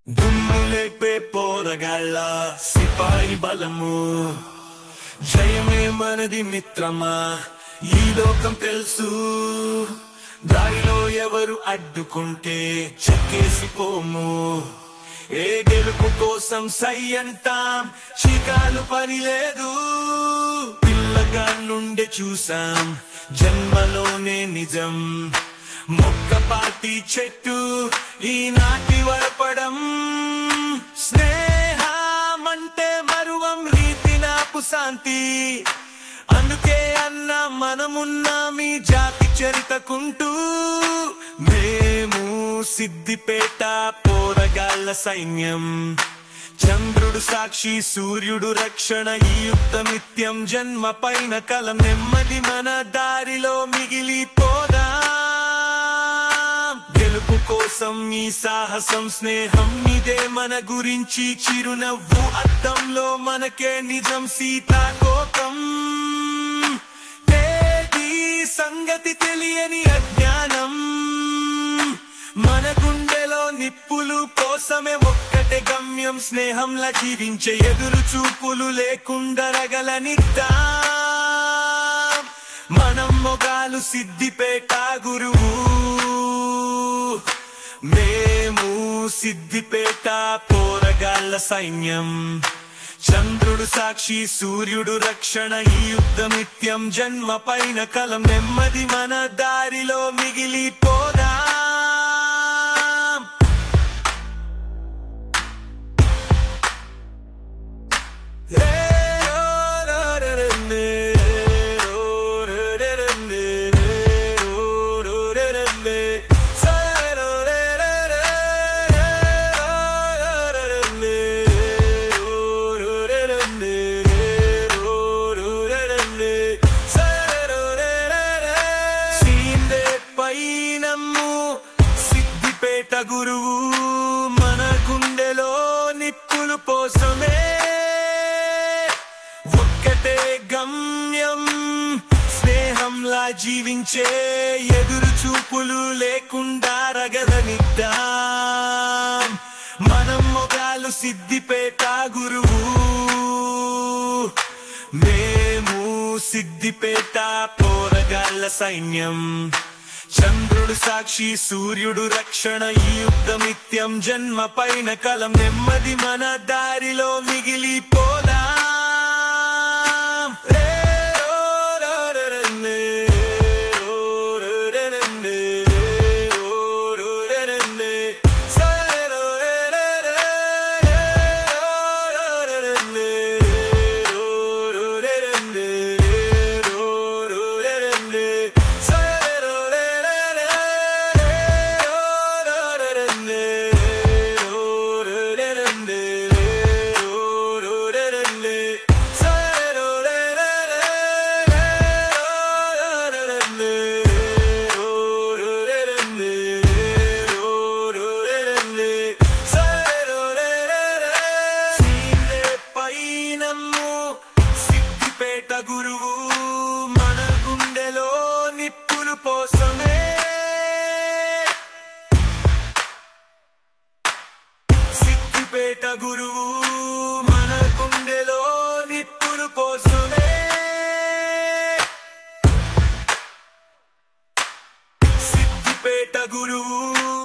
దుమ్ములేపే పోరగాళ్ళ సిపాయి బలము జయమే మనది మిత్రమా ఈ లోకం తెలుసు దారిలో ఎవరు అడ్డుకుంటే చెక్కేసిపోము ఏ గెలుపు కోసం సై అంటాం చీకాలు పని లేదు పిల్లగా నుండి చూసాం జన్మలోనే నిజం మొక్క పార్టీ చెట్టు ఈనాటి వరపడం స్నేహమంటే మరువం రీతి నాపు శాంతి అందుకే అన్న మనమున్నా మీ జాతి చరితకుంటూ మేము సిద్దిపేట పోరగాళ్ళ సైన్యం చంద్రుడు సాక్షి సూర్యుడు రక్షణ ఈ యుక్తమిత్యం జన్మ పైన కలం నెమ్మది మన దారిలో మిగిలిపోదా గెలుపు కోసం ఈ సాహసం స్నేహం ఇదే మన గురించి చిరునవ్వు అద్దంలో మనకే నిజం సీతాకోకం తేదీ సంగతి తెలియని అజ్ఞానం మన గుండెలో నిప్పులు కోసమే ఒక్కటే గమ్యం స్నేహంలా జీవించే ఎదురు చూపులు లేకుండా రగలనిద్దా మనం మొగాలు సిద్దిపేట గురువు మేము సిద్దిపేట పోరగాళ్ళ సైన్యం చంద్రుడు సాక్షి సూర్యుడు రక్షణ ఈ యుద్ధమిత్యం జన్మ పైన కలం నెమ్మది మన దారిలో మిగిలిపోదా సీందే పైనమ్ము సిద్దిపేట గురువు మన గుండెలో నిప్పులు పోసమే ఒక్కటే గమ్యం స్నేహంలా జీవించే ఎదురు చూపులు లేకుండా రగదనిద్దాం మనం మొగాలు సిద్దిపేట గురువు మేము సిద్దిపేట పోరగాళ్ళ సైన్యం చంద్రుడు సాక్షి సూర్యుడు రక్షణ ఈ యుద్ధమిత్యం జన్మ పైన కలం నెమ్మది మన దారిలో మిగిలిపోదా పైనమ్ము సిద్దిపేట గురువు మన గుండెలో నిప్పులు పోసమే సిద్దిపేట గురువు